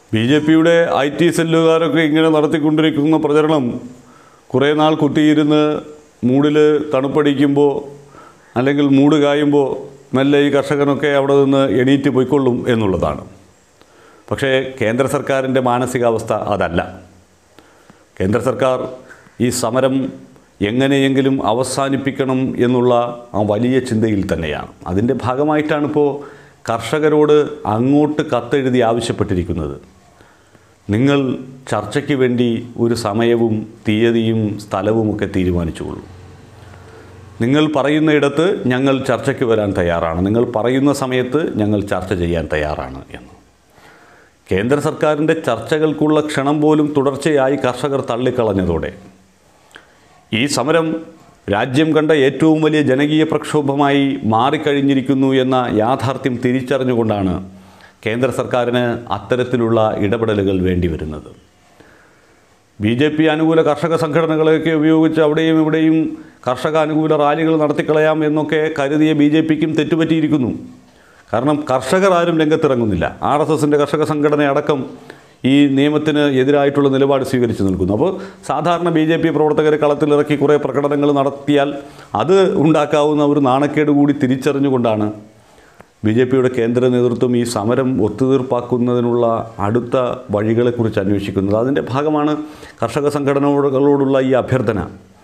B J പിയുടെ I T സെല്ലുകാരൊക്കെ ഇങ്ങനെ നടത്തിക്കൊണ്ടിരിക്കുന്ന പ്രചരണം കുറേ നാൾ കുത്തിയിരുന്ന് മൂടിൽ തണുപ്പടിക്കുമ്പോൾ അല്ലെങ്കിൽ മൂട് കായുമ്പോൾ മെല്ലെ ഈ കർഷകനൊക്കെ അവിടെ നിന്ന് എണീറ്റ് പോയിക്കൊള്ളും എന്നുള്ളതാണ് പക്ഷേ കേന്ദ്ര സർക്കാരിൻ്റെ മാനസികാവസ്ഥ അതല്ല കേന്ദ്ര സർക്കാർ ഈ സമരം എങ്ങനെയെങ്കിലും അവസാനിപ്പിക്കണം എന്നുള്ള ആ വലിയ ചിന്തയിൽ തന്നെയാണ് അതിൻ്റെ ഭാഗമായിട്ടാണ് ഇപ്പോൾ കർഷകരോട് അങ്ങോട്ട് കത്തെഴുതി ആവശ്യപ്പെട്ടിരിക്കുന്നത് നിങ്ങൾ ചർച്ചയ്ക്ക് വേണ്ടി ഒരു സമയവും തീയതിയും സ്ഥലവുമൊക്കെ തീരുമാനിച്ചുകൊള്ളൂ നിങ്ങൾ പറയുന്നയിടത്ത് ഞങ്ങൾ ചർച്ചയ്ക്ക് വരാൻ തയ്യാറാണ് നിങ്ങൾ പറയുന്ന സമയത്ത് ഞങ്ങൾ ചർച്ച ചെയ്യാൻ തയ്യാറാണ് എന്ന് കേന്ദ്ര സർക്കാരിൻ്റെ ചർച്ചകൾക്കുള്ള ക്ഷണം പോലും തുടർച്ചയായി കർഷകർ തള്ളിക്കളഞ്ഞതോടെ ഈ സമരം രാജ്യം കണ്ട ഏറ്റവും വലിയ ജനകീയ പ്രക്ഷോഭമായി മാറിക്കഴിഞ്ഞിരിക്കുന്നു എന്ന യാഥാർത്ഥ്യം തിരിച്ചറിഞ്ഞുകൊണ്ടാണ് കേന്ദ്ര സർക്കാരിന് അത്തരത്തിലുള്ള ഇടപെടലുകൾ വേണ്ടിവരുന്നത് ബി ജെ പി അനുകൂല കർഷക സംഘടനകളെയൊക്കെ ഉപയോഗിച്ച് അവിടെയും ഇവിടെയും കർഷക അനുകൂല റാലികൾ നടത്തിക്കളയാം എന്നൊക്കെ കരുതിയ ബി ജെ പിക്കും തെറ്റുപറ്റിയിരിക്കുന്നു കാരണം കർഷകർ ആരും രംഗത്തിറങ്ങുന്നില്ല ആർ എസ് എസിൻ്റെ കർഷക സംഘടന അടക്കം ഈ നിയമത്തിന് എതിരായിട്ടുള്ള നിലപാട് സ്വീകരിച്ചു നിൽക്കുന്നു അപ്പോൾ സാധാരണ ബി ജെ പി പ്രവർത്തകരെ കളത്തിലിറക്കി കുറേ പ്രകടനങ്ങൾ നടത്തിയാൽ അത് ഉണ്ടാക്കാവുന്ന ഒരു നാണക്കേട് കൂടി തിരിച്ചറിഞ്ഞുകൊണ്ടാണ് ബി ജെ പിയുടെ കേന്ദ്ര നേതൃത്വം ഈ സമരം ഒത്തുതീർപ്പാക്കുന്നതിനുള്ള അടുത്ത വഴികളെക്കുറിച്ച് അന്വേഷിക്കുന്നത് അതിൻ്റെ ഭാഗമാണ് കർഷക സംഘടനകളോടുള്ള ഈ അഭ്യർത്ഥന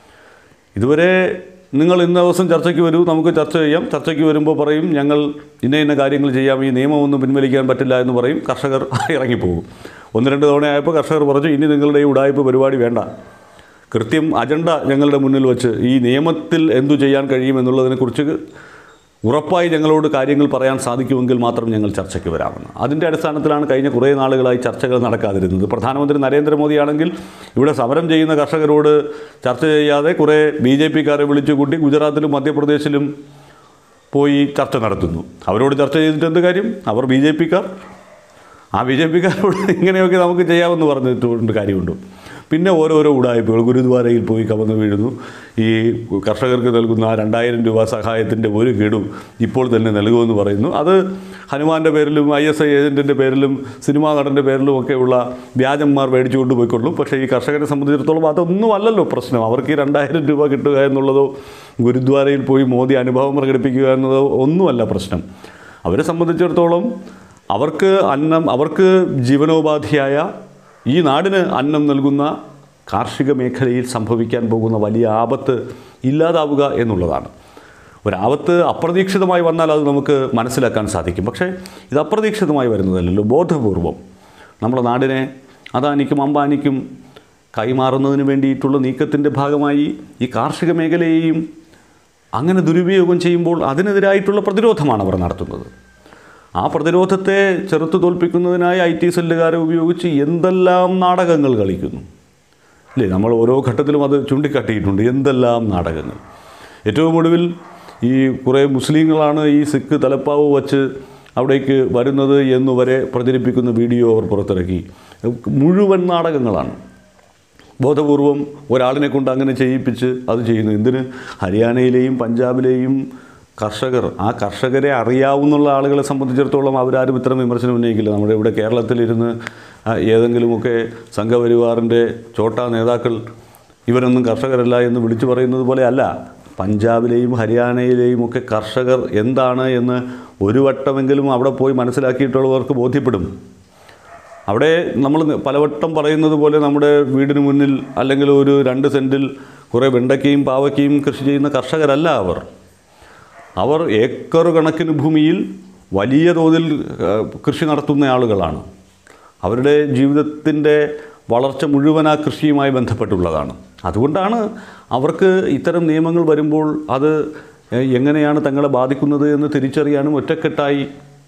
ഇതുവരെ നിങ്ങൾ ഇന്ന ദിവസം ചർച്ചയ്ക്ക് വരൂ നമുക്ക് ചർച്ച ചെയ്യാം ചർച്ചയ്ക്ക് വരുമ്പോൾ പറയും ഞങ്ങൾ ഇന്ന ഇന്ന കാര്യങ്ങൾ ചെയ്യാം ഈ നിയമമൊന്നും പിൻവലിക്കാൻ പറ്റില്ല എന്ന് പറയും കർഷകർ ഇറങ്ങിപ്പോകും ഒന്ന് രണ്ട് തവണയായപ്പോൾ കർഷകർ പറഞ്ഞു ഇനി നിങ്ങളുടെ ഈ ഉടായ്പ പരിപാടി വേണ്ട കൃത്യം അജണ്ട ഞങ്ങളുടെ മുന്നിൽ വെച്ച് ഈ നിയമത്തിൽ എന്തു ചെയ്യാൻ കഴിയുമെന്നുള്ളതിനെക്കുറിച്ച് ഉറപ്പായി ഞങ്ങളോട് കാര്യങ്ങൾ പറയാൻ സാധിക്കുമെങ്കിൽ മാത്രം ഞങ്ങൾ ചർച്ചയ്ക്ക് വരാമെന്ന് അതിൻ്റെ അടിസ്ഥാനത്തിലാണ് കഴിഞ്ഞ കുറേ നാളുകളായി ചർച്ചകൾ നടക്കാതിരുന്നത് പ്രധാനമന്ത്രി നരേന്ദ്രമോദിയാണെങ്കിൽ ഇവിടെ സമരം ചെയ്യുന്ന കർഷകരോട് ചർച്ച ചെയ്യാതെ കുറേ ബി ജെ പിക്കാരെ വിളിച്ചുകൂട്ടി ഗുജറാത്തിലും മധ്യപ്രദേശിലും പോയി ചർച്ച നടത്തുന്നു അവരോട് ചർച്ച ചെയ്തിട്ട് എന്ത് കാര്യം അവർ ബി ജെ പിക്കാർ ആ ബി ജെ പിക്കാരോട് ഇങ്ങനെയൊക്കെ നമുക്ക് ചെയ്യാമെന്ന് പറഞ്ഞിട്ടുണ്ട് കാര്യമുണ്ട് പിന്നെ ഓരോരോ ഉടായ്പകൾ ഗുരുദ്വാരയിൽ പോയി കവന്ന് വീഴുന്നു ഈ കർഷകർക്ക് നൽകുന്ന ആ രണ്ടായിരം രൂപ സഹായത്തിൻ്റെ ഒരു ഗഡു ഇപ്പോൾ തന്നെ നൽകുമെന്ന് പറയുന്നു അത് ഹനുമാൻ്റെ പേരിലും ഐ എസ് ഐ ഏജൻറ്റിൻ്റെ പേരിലും സിനിമാ നടൻ്റെ പേരിലും ഒക്കെയുള്ള വ്യാജന്മാർ മേടിച്ചുകൊണ്ട് പോയിക്കൊള്ളും പക്ഷേ ഈ കർഷകരെ സംബന്ധിച്ചിടത്തോളം അതൊന്നും അല്ലല്ലോ പ്രശ്നം അവർക്ക് ഈ രണ്ടായിരം രൂപ കിട്ടുക എന്നുള്ളതോ ഗുരുദ്വാരയിൽ പോയി മോദി അനുഭവം പ്രകടിപ്പിക്കുക എന്നതോ ഒന്നുമല്ല പ്രശ്നം അവരെ സംബന്ധിച്ചിടത്തോളം അവർക്ക് അന്നം അവർക്ക് ജീവനോപാധിയായ ഈ നാടിന് അന്നം നൽകുന്ന കാർഷിക മേഖലയിൽ സംഭവിക്കാൻ പോകുന്ന വലിയ ആപത്ത് ഇല്ലാതാവുക എന്നുള്ളതാണ് ഒരാപത്ത് അപ്രതീക്ഷിതമായി വന്നാൽ അത് നമുക്ക് മനസ്സിലാക്കാൻ സാധിക്കും പക്ഷേ ഇത് അപ്രതീക്ഷിതമായി വരുന്നതല്ലല്ലോ ബോധപൂർവം നമ്മുടെ നാടിനെ അദാനിക്കും അംബാനിക്കും കൈമാറുന്നതിന് വേണ്ടിയിട്ടുള്ള നീക്കത്തിൻ്റെ ഭാഗമായി ഈ കാർഷിക മേഖലയെയും അങ്ങനെ ദുരുപയോഗം ചെയ്യുമ്പോൾ അതിനെതിരായിട്ടുള്ള പ്രതിരോധമാണ് അവർ നടത്തുന്നത് ആ പ്രതിരോധത്തെ ചെറുത്തു തോൽപ്പിക്കുന്നതിനായി ഐ ടി സെല്ലുകാരെ ഉപയോഗിച്ച് എന്തെല്ലാം നാടകങ്ങൾ കളിക്കുന്നു ഇല്ലേ നമ്മൾ ഓരോ ഘട്ടത്തിലും അത് ചൂണ്ടിക്കാട്ടിയിട്ടുണ്ട് എന്തെല്ലാം നാടകങ്ങൾ ഏറ്റവും ഒടുവിൽ ഈ കുറേ മുസ്ലിങ്ങളാണ് ഈ സിഖ് തലപ്പാവ് വച്ച് അവിടേക്ക് വരുന്നത് എന്നുവരെ പ്രചരിപ്പിക്കുന്ന വീഡിയോ അവർ പുറത്തിറക്കി മുഴുവൻ നാടകങ്ങളാണ് ബോധപൂർവം ഒരാളിനെ കൊണ്ട് അങ്ങനെ ചെയ്യിപ്പിച്ച് അത് ചെയ്യുന്നു എന്തിന് ഹരിയാനയിലെയും പഞ്ചാബിലെയും കർഷകർ ആ കർഷകരെ അറിയാവുന്നുള്ള ആളുകളെ സംബന്ധിച്ചിടത്തോളം അവരാരും ഇത്തരം വിമർശനം ഉന്നയിക്കില്ല നമ്മുടെ ഇവിടെ കേരളത്തിലിരുന്ന് ആ, ഏതെങ്കിലുമൊക്കെ സംഘപരിവാറിൻ്റെ ചോട്ടാ നേതാക്കൾ ഇവരൊന്നും കർഷകരല്ല എന്ന് വിളിച്ചു പറയുന്നത് പോലെ അല്ല പഞ്ചാബിലെയും ഹരിയാനയിലെയും ഒക്കെ കർഷകർ എന്താണ് എന്ന് ഒരു വട്ടമെങ്കിലും അവിടെ പോയി മനസ്സിലാക്കിയിട്ടുള്ളവർക്ക് ബോധ്യപ്പെടും അവിടെ നമ്മൾ പലവട്ടം പറയുന്നത് പോലെ നമ്മുടെ വീടിന് മുന്നിൽ അല്ലെങ്കിൽ ഒരു രണ്ട് സെൻറ്റിൽ കുറേ വെണ്ടയ്ക്കയും പാവയ്ക്കയും കൃഷി ചെയ്യുന്ന കർഷകരല്ല അവർ അവർ ഏക്കർ കണക്കിന് ഭൂമിയിൽ വലിയ തോതിൽ ആ, കൃഷി നടത്തുന്ന ആളുകളാണ് അവരുടെ ജീവിതത്തിൻ്റെ വളർച്ച മുഴുവൻ ആ കൃഷിയുമായി ബന്ധപ്പെട്ടുള്ളതാണ് അതുകൊണ്ടാണ് അവർക്ക് ഇത്തരം നിയമങ്ങൾ വരുമ്പോൾ അത് എങ്ങനെയാണ് തങ്ങളെ ബാധിക്കുന്നത് എന്ന് തിരിച്ചറിയാനും ഒറ്റക്കെട്ടായി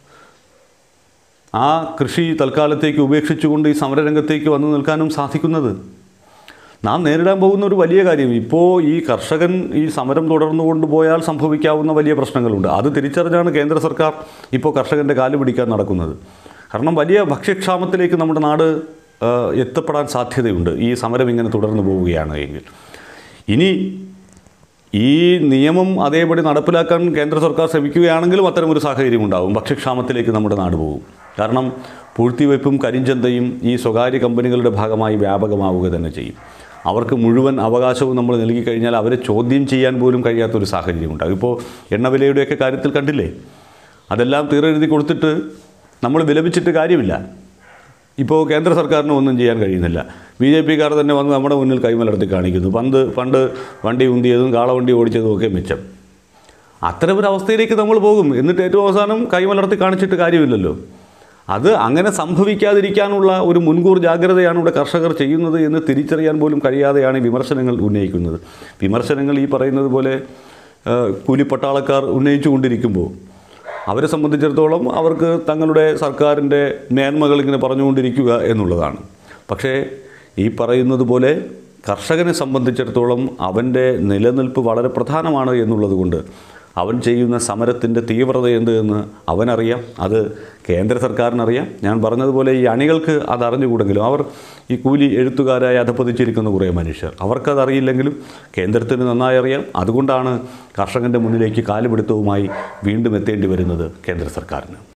ആ കൃഷി തൽക്കാലത്തേക്ക് ഉപേക്ഷിച്ചുകൊണ്ട് ഈ സമരരംഗത്തേക്ക് വന്നു നിൽക്കാനും സാധിക്കുന്നത് നാം നേരിടാൻ പോകുന്ന ഒരു വലിയ കാര്യം ഇപ്പോൾ ഈ കർഷകൻ ഈ സമരം തുടർന്നു കൊണ്ടുപോയാൽ സംഭവിക്കാവുന്ന വലിയ പ്രശ്നങ്ങളുണ്ട് അത് തിരിച്ചറിഞ്ഞാണ് കേന്ദ്ര സർക്കാർ ഇപ്പോൾ കർഷകൻ്റെ കാല് പിടിക്കാൻ നടക്കുന്നത് കാരണം വലിയ ഭക്ഷ്യക്ഷാമത്തിലേക്ക് നമ്മുടെ നാട് ആ, എത്തപ്പെടാൻ സാധ്യതയുണ്ട് ഈ സമരം ഇങ്ങനെ തുടർന്നു പോവുകയാണ് എങ്കിൽ ഇനി ഈ നിയമം അതേപടി നടപ്പിലാക്കാൻ കേന്ദ്ര സർക്കാർ ശ്രമിക്കുകയാണെങ്കിലും അത്തരമൊരു സാഹചര്യം ഉണ്ടാവും ഭക്ഷ്യക്ഷാമത്തിലേക്ക് നമ്മുടെ നാട് പോകും കാരണം പൂഴ്ത്തിവയ്പ്പും കരിഞ്ചന്തയും ഈ സ്വകാര്യ കമ്പനികളുടെ ഭാഗമായി വ്യാപകമാവുക തന്നെ ചെയ്യും അവർക്ക് മുഴുവൻ അവകാശവും നമ്മൾ നൽകി കഴിഞ്ഞാൽ അവരെ ചോദ്യം ചെയ്യാൻ പോലും കഴിയാത്തൊരു സാഹചര്യം ഉണ്ടാകും ഇപ്പോൾ എണ്ണവിലയുടെയൊക്കെ കാര്യത്തിൽ കണ്ടില്ലേ അതെല്ലാം തീരെഴുതി കൊടുത്തിട്ട് നമ്മൾ വിലപിച്ചിട്ട് കാര്യമില്ല ഇപ്പോൾ കേന്ദ്ര സർക്കാരിന് ഒന്നും ചെയ്യാൻ കഴിയുന്നില്ല ബി ജെ പിക്കാർ തന്നെ വന്ന് നമ്മുടെ മുന്നിൽ കൈമലർത്തി കാണിക്കുന്നു പണ്ട് പണ്ട് വണ്ടി ഉന്തിയതും കാളവണ്ടി ഓടിച്ചതും ഒക്കെ മിച്ചം അത്തരമൊരവസ്ഥയിലേക്ക് നമ്മൾ പോകും എന്നിട്ട് ഏറ്റവും അവസാനം കൈമലർത്തി കാണിച്ചിട്ട് കാര്യമില്ലല്ലോ അത് അങ്ങനെ സംഭവിക്കാതിരിക്കാനുള്ള ഒരു മുൻകൂർ ജാഗ്രതയാണ് ഇവിടെ കർഷകർ ചെയ്യുന്നത് എന്ന് തിരിച്ചറിയാൻ പോലും കഴിയാതെയാണ് ഈ വിമർശനങ്ങൾ ഉന്നയിക്കുന്നത് വിമർശനങ്ങൾ ഈ പറയുന്നത് പോലെ ആ, കൂലിപ്പട്ടാളക്കാർ ഉന്നയിച്ചു കൊണ്ടിരിക്കുമ്പോൾ അവരെ സംബന്ധിച്ചിടത്തോളം അവർക്ക് തങ്ങളുടെ സർക്കാരിൻ്റെ മേന്മകൾ ഇങ്ങനെ പറഞ്ഞുകൊണ്ടിരിക്കുക എന്നുള്ളതാണ് പക്ഷേ ഈ പറയുന്നത് പോലെ കർഷകനെ സംബന്ധിച്ചിടത്തോളം അവൻ്റെ നിലനിൽപ്പ് വളരെ പ്രധാനമാണ് എന്നുള്ളത് കൊണ്ട് അവൻ ചെയ്യുന്ന സമരത്തിൻ്റെ തീവ്രത എന്ത് എന്ന് അവനറിയാം അത് കേന്ദ്ര സർക്കാരിനറിയാം ഞാൻ പറഞ്ഞതുപോലെ ഈ അണികൾക്ക് അത് അറിഞ്ഞുകൂടെങ്കിലും അവർ ഈ കൂലി എഴുത്തുകാരായി അധപ്പതിച്ചിരിക്കുന്ന കുറേ മനുഷ്യർ അവർക്കതറിയില്ലെങ്കിലും കേന്ദ്രത്തിന് നന്നായി അറിയാം അതുകൊണ്ടാണ് കർഷകൻ്റെ മുന്നിലേക്ക് കാലുപിടുത്തവുമായി വീണ്ടും എത്തേണ്ടി വരുന്നത് കേന്ദ്ര സർക്കാരിന്